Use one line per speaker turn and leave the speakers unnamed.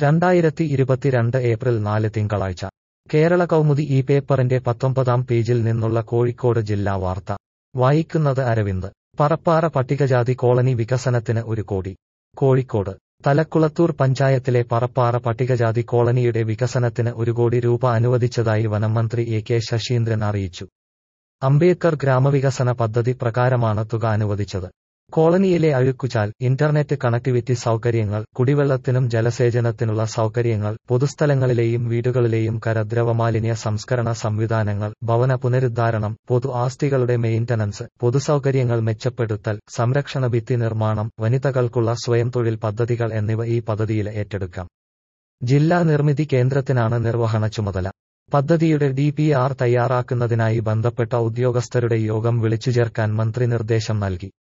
രണ്ടായിരത്തി ഇരുപത്തിരണ്ട് ഏപ്രിൽ നാല് തിങ്കളാഴ്ച കേരള കൗമുദി ഈ പേപ്പറിന്റെ പത്തൊമ്പതാം പേജിൽ നിന്നുള്ള കോഴിക്കോട് ജില്ലാ വാർത്ത വായിക്കുന്നത് അരവിന്ദ് പറപ്പാറ പട്ടികജാതി കോളനി വികസനത്തിന് ഒരു കോടി കോഴിക്കോട് തലക്കുളത്തൂർ പഞ്ചായത്തിലെ പറപ്പാറ പട്ടികജാതി കോളനിയുടെ വികസനത്തിന് ഒരു കോടി രൂപ അനുവദിച്ചതായി വനംമന്ത്രി എ കെ ശശീന്ദ്രൻ അറിയിച്ചു അംബേദ്കർ ഗ്രാമവികസന പദ്ധതി പ്രകാരമാണ് തുക അനുവദിച്ചത് കോളനിയിലെ അഴുക്കുചാൽ ഇന്റർനെറ്റ് കണക്ടിവിറ്റി സൗകര്യങ്ങൾ കുടിവെള്ളത്തിനും ജലസേചനത്തിനുള്ള സൗകര്യങ്ങൾ പൊതുസ്ഥലങ്ങളിലെയും വീടുകളിലെയും കരദ്രവമാലിന്യ സംസ്കരണ സംവിധാനങ്ങൾ ഭവന പുനരുദ്ധാരണം പൊതു ആസ്തികളുടെ മെയിന്റനൻസ് പൊതുസൗകര്യങ്ങൾ മെച്ചപ്പെടുത്തൽ സംരക്ഷണ ഭിത്തി നിർമ്മാണം വനിതകൾക്കുള്ള സ്വയം തൊഴിൽ പദ്ധതികൾ എന്നിവ ഈ പദ്ധതിയിൽ ഏറ്റെടുക്കാം ജില്ലാ നിർമ്മിതി കേന്ദ്രത്തിനാണ് നിർവഹണ ചുമതല പദ്ധതിയുടെ ഡി പി ആർ തയ്യാറാക്കുന്നതിനായി ബന്ധപ്പെട്ട ഉദ്യോഗസ്ഥരുടെ യോഗം വിളിച്ചുചേർക്കാൻ മന്ത്രി നിർദ്ദേശം നൽകി